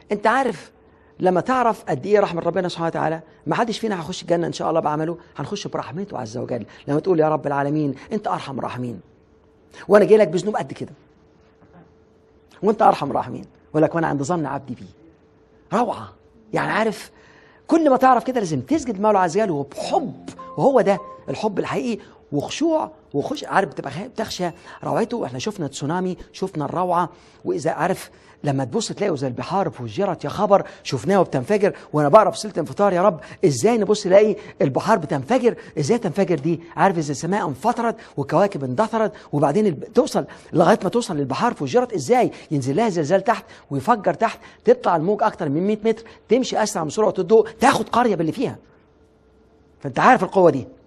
انت عارف لما تعرف قد ايه رحمه ربنا سبحانه وتعالى ما حدش فينا هيخش الجنه ان شاء الله بعمله هنخش برحمته عز وجل لما تقول يا رب العالمين انت ارحم الراحمين وانا جاي لك بذنوب قد كده وانت ارحم الراحمين يقول لك وانا عند ظن عبدي بي روعه يعني عارف كل ما تعرف كده لازم تسجد مولى عز وجل وبحب وهو ده الحب الحقيقي وخشوع وخش عارف بتبقى خا- بتخشى روعته احنا شفنا تسونامي شفنا الروعه واذا عارف لما تبص تلاقي زي البحار فجرت يا خبر شفناها وبتنفجر وانا بقرا في سوره انفطار يا رب ازاي نبص نلاقي البحار بتنفجر ازاي تنفجر دي عارف ازاي السماء انفطرت والكواكب اندثرت وبعدين الب- توصل لغايه ما توصل للبحار فجرت ازاي ينزل لها زلزال تحت ويفجر تحت تطلع الموج اكتر من 100 متر تمشي اسرع من سرعه الضوء تاخد قريه باللي فيها فانت عارف القوه دي